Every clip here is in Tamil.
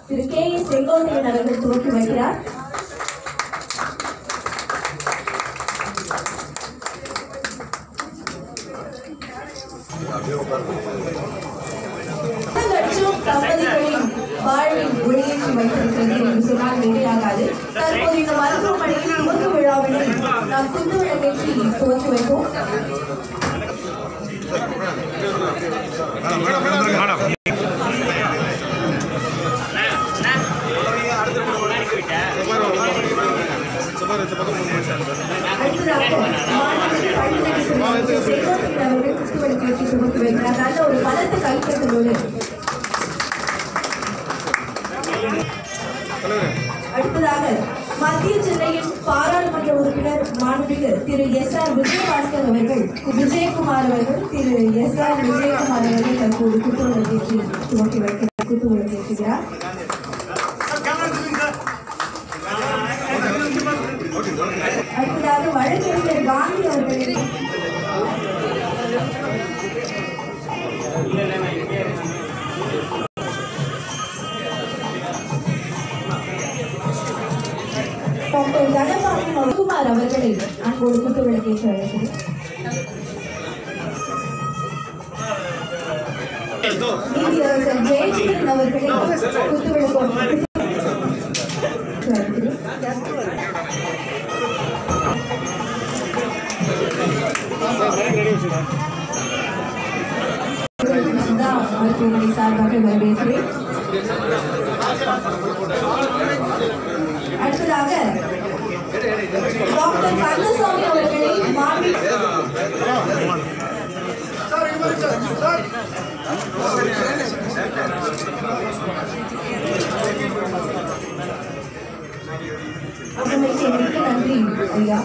திரு கே ஏ செங்கோட்டையன் அவர்கள் துவக்கி வைக்கிறார் லட்சம் தம்பதிகளின் வாழ்வில் ஒளியேற்றி வைத்திருக்கிறது என்று சொன்னால் மிகையாகாது தற்போது இந்த மருத்துவமனையின் துவக்க விழாவினை நாம் குத்து விளக்கேற்றி துவக்கி வைப்போம் அடுத்ததாக மாநில பள்ளிக்கல்வி செல்வத்தின் அவர்கள் குத்து விளக்கேற்றி துவக்கி வைக்கிறார் நல்ல ஒரு பலத்த கைத்தட்டலோடு அடுத்ததாக மத்திய சென்னையின் பாராளுமன்ற உறுப்பினர் மாண்புமிகு திரு எஸ் ஆர் விஜயபாஸ்கர் அவர்கள் விஜயகுமார் அவர்கள் திரு எஸ் ஆர் விஜயகுமார் அவர்கள் தற்போது குத்துவிளக்கேற்றி துவக்கி வைக்கிறார் குத்துவிளக்கேற்றுகிறார் அடுத்ததாக வழக்கறிஞர் காந்தி அவர்களின் டாக்டர் தனபாணி ரகுமார் அவர்களை அன்போடு குத்துவிளக்கேற்று அழைக்கிறேன் நீதியரசர் ஜெயச்சந்திரன் அவர்களை குத்துவிளக்கோடு அழைக்கிறேன் சுதா மருத்துவமனை சார்பாக வரவேற்கிறேன் அடுத்ததாக டாக்டர் கந்தசாமி அவர்களை மாண்பு அமைச்சர் மிக்க நன்றி ஐயா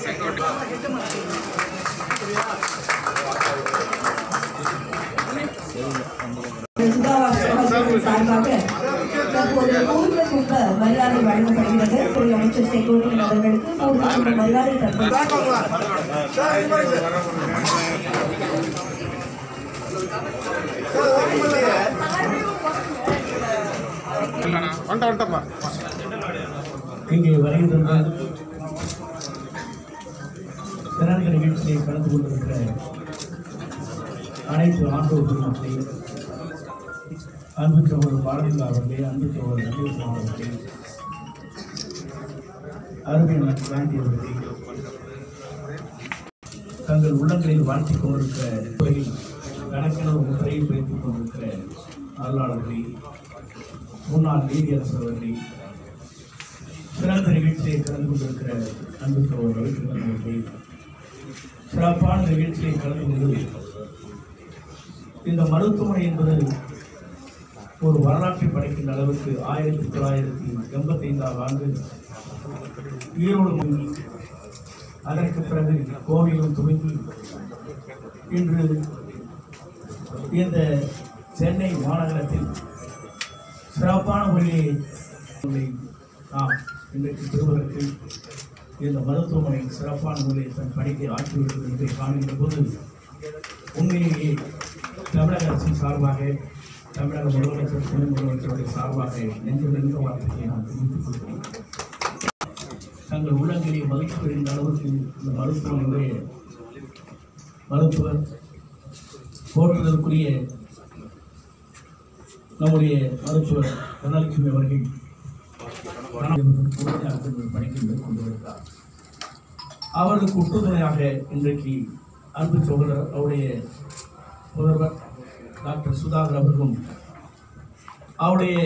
சுகாதார சார்பாக தற்போது பூர்வ கும்ப மரியாதை வழங்கப்படுகிறது துறை அமைச்சர் செங்கோட்டையன் அவர்களுக்கு பூர்வ கும்ப மரியாதை தற்போது வந்துட்ட வந்துட்டப்பா இங்கே வருகின்ற திறன்க நிகழ்ச்சியை கலந்து கொண்டிருக்கிற அனைத்து ஆண்டோர் குடும்பத்தை அன்பு சகோதரர் பாரதியா அவர்களே அன்பு சகோதரர் நந்தீஸ்வரன் அவர்களே அருமையான காந்தி அவர்களே தங்கள் உள்ளங்களில் வாழ்த்திக் கொண்டிருக்கிற துறையில் கணக்கென ஒரு முறையை வைத்துக் கொண்டிருக்கிற அருளாளர்களே முன்னாள் நீதியரசர் அவர்களே சிறந்த நிகழ்ச்சியை கலந்து கொண்டிருக்கிற அன்பு சகோதரர்கள் சிறந்தவர்களே சிறப்பான நிகழ்ச்சியை கலந்து கொண்டு இந்த மருத்துவமனை என்பது ஒரு வரலாற்றை படைக்கின்ற அளவுக்கு ஆயிரத்தி தொள்ளாயிரத்தி எண்பத்தி ஐந்தாம் ஆண்டு ஈரோடு மங்கி அதற்கு பிறகு கோவையிலும் துவங்கி இன்று இந்த சென்னை மாநகரத்தில் சிறப்பான முறையை உங்களை நாம் இன்றைக்கு பெறுவதற்கு இந்த மருத்துவமனை சிறப்பான முறையில் தன் பணியை ஆற்றி வருகிறது என்பதை காணுகின்ற போது உண்மையிலேயே தமிழக அரசின் சார்பாக தமிழக முதலமைச்சர் துணை முதலமைச்சருடைய சார்பாக நெஞ்சு நின்ற வார்த்தையை நான் தெரிவித்துக் கொள்கிறேன் தங்கள் உள்ளங்களை மதிப்பு பெறுகின்ற அளவுக்கு இந்த மருத்துவமனையுடைய மருத்துவர் போற்றுதற்குரிய நம்முடைய மருத்துவர் தனலட்சுமி அவர்கள் பணிக்கு மேற்கொண்டு வருகிறார் அவர்களுக்கு ஒட்டுதுணையாக இன்றைக்கு அன்பு சகோதரர் அவருடைய முதல்வர் டாக்டர் சுதாகர் அவர்களும் அவருடைய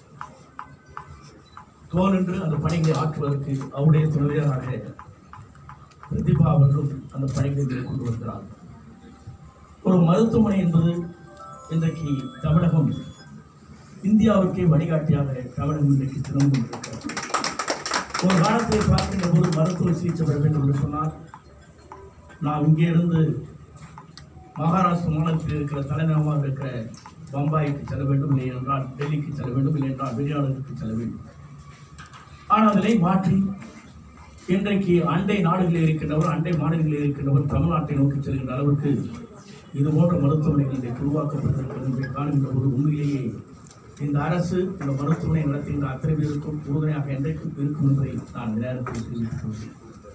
தோல் அந்த பணிகளை ஆற்றுவதற்கு அவருடைய துணைவியராக பிரதிபா அவர்களும் அந்த பணிகளை மேற்கொண்டு வருகிறார் ஒரு மருத்துவமனை என்பது இன்றைக்கு தமிழகம் இந்தியாவுக்கே வழிகாட்டியாக தமிழகம் இன்றைக்கு திறந்து கொண்டிருக்கிறது ஒரு காலத்தை பார்க்கின்ற போது மருத்துவ சிகிச்சை பெற வேண்டும் என்று சொன்னால் நாம் இங்கே இருந்து மகாராஷ்டிர மாநிலத்தில் இருக்கிற தலைநகரமாக இருக்கிற பம்பாய்க்கு செல்ல வேண்டும் இல்லை என்றால் டெல்லிக்கு செல்ல வேண்டும் இல்லை என்றால் வெளிநாடுகளுக்கு செல்ல வேண்டும் ஆனால் அதனை மாற்றி இன்றைக்கு அண்டை நாடுகளில் இருக்கின்றவர் அண்டை மாநிலங்களில் இருக்கின்றவர் தமிழ்நாட்டை நோக்கி செல்கின்ற அளவுக்கு இது போன்ற மருத்துவமனைகள் இன்றைக்கு உருவாக்கப்பட்டிருக்கிறது என்பதை காணுகின்ற போது உண்மையிலேயே இந்த அரசு இந்த மருத்துவமனை நடத்துகின்ற அத்தனை பேருக்கும் உறுதுணையாக என்றைக்கும் இருக்கும் என்பதை நான் இந்த நேரத்தில் தெரிவித்துக் கொள்கிறேன்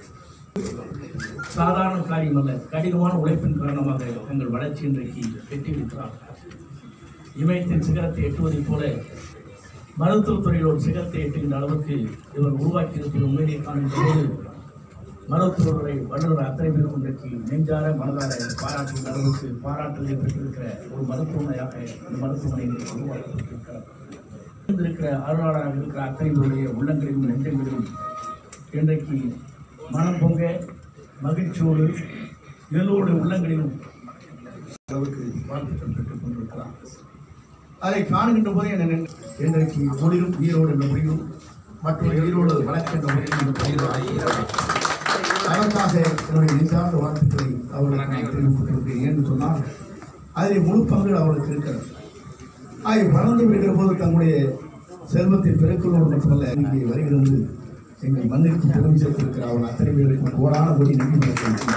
சாதாரண காரியம் அல்ல கடினமான உழைப்பின் காரணமாக தங்கள் வளர்ச்சி இன்றைக்கு எட்டியிருக்கிறார்கள் இமயத்தின் சிகரத்தை எட்டுவதைப் போல மருத்துவத்துறையில் ஒரு சிகரத்தை எட்டுகின்ற அளவுக்கு இவர் உருவாக்கி இருப்பது உண்மையிலே காணுகின்ற போது மருத்துவர்களை வல்லுநர் அத்தனை பேரும் இன்றைக்கு நெஞ்சார மனதார பாராட்டுகின்ற அளவுக்கு பாராட்டுதலை பெற்றிருக்கிற ஒரு மருத்துவமனையாக இந்த மருத்துவமனை இன்றைக்கு உருவாக்கப்பட்டிருக்கிறது இருக்கிற அருளாளராக இருக்கிற அத்தனை பேருடைய உள்ளங்களிலும் நெஞ்சங்களிலும் இன்றைக்கு மனம் பொங்க மகிழ்ச்சியோடு எல்லோருடைய உள்ளங்களிலும் அளவுக்கு வாழ்த்துக்கள் பெற்றுக் கொண்டிருக்கிறார் அதை காணுகின்ற போது என்ன இன்றைக்கு ஒளிரும் ஈரோடு என்ற மொழியும் மற்றொரு ஈரோடு வழக்கு என்ற மொழியும் இந்த பயிர் ஆகிறார் அதற்காக என்னுடைய நெஞ்சார்ந்த வாழ்த்துக்களை அவர்களுக்கு நான் தெரிவித்துக் கொள்கிறேன் ஏன்னு சொன்னால் அதில் முழு பங்கு அவர்களுக்கு இருக்கிறது ஆக வளர்ந்து வருகிற போது தங்களுடைய செல்வத்தை பெருக்கலோடு மட்டுமல்ல இங்கே வருகிறது எங்கள் மண்ணிற்கு பெருமை சேர்த்திருக்கிற அவர்கள் அத்தனை பேருக்கும் கோடான கோடி நன்றி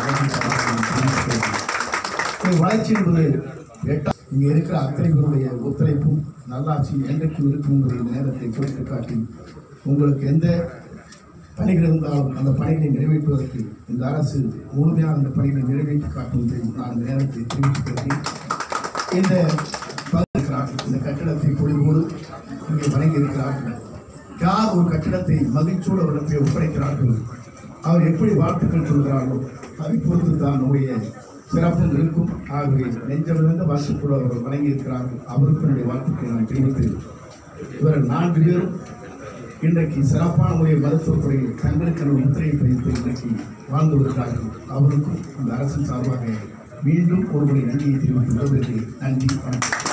வணக்கம் வளர்ச்சி என்பது எட்டா இங்கே இருக்கிற அத்தனை பேருடைய ஒத்துழைப்பும் நல்லாட்சி என்றைக்கும் இருக்கும் என்பதை இந்த நேரத்தை குறித்து காட்டி உங்களுக்கு எந்த பணிகள் இருந்தாலும் அந்த பணிகளை நிறைவேற்றுவதற்கு இந்த அரசு முழுமையாக அந்த பணிகளை நிறைவேற்றி காட்டுவதை நான் இந்த நேரத்தை தெரிவித்துக் கொள்கிறேன் இந்த இருக்கிறார்கள் இந்த கட்டிடத்தை பொழுதுபோது இங்கே வழங்கி இருக்கிறார்கள் யார் ஒரு கட்டிடத்தை மகிழ்ச்சியோடு அவரிடத்தை ஒப்படைக்கிறார்கள் அவர் எப்படி வாழ்த்துக்கள் சொல்கிறார்களோ அதை பொறுத்து தான் நம்முடைய சிறப்பும் இருக்கும் ஆகவே நெஞ்சமிருந்த வாழ்த்துக்கள் அவர்கள் வழங்கி இருக்கிறார்கள் அவருக்கு என்னுடைய வாழ்த்துக்களை நான் தெரிவித்து இவர்கள் நான்கு பேரும் இன்றைக்கு சிறப்பான முறையில் மருத்துவத்துறையில் தங்களுக்கான முத்திரையை பதித்து இன்றைக்கு வாழ்ந்து வருகிறார்கள் அவருக்கும் இந்த அரசின் சார்பாக மீண்டும் ஒருமுறை நன்றியை தெரிவித்து விடுவதற்கு நன்றி வணக்கம்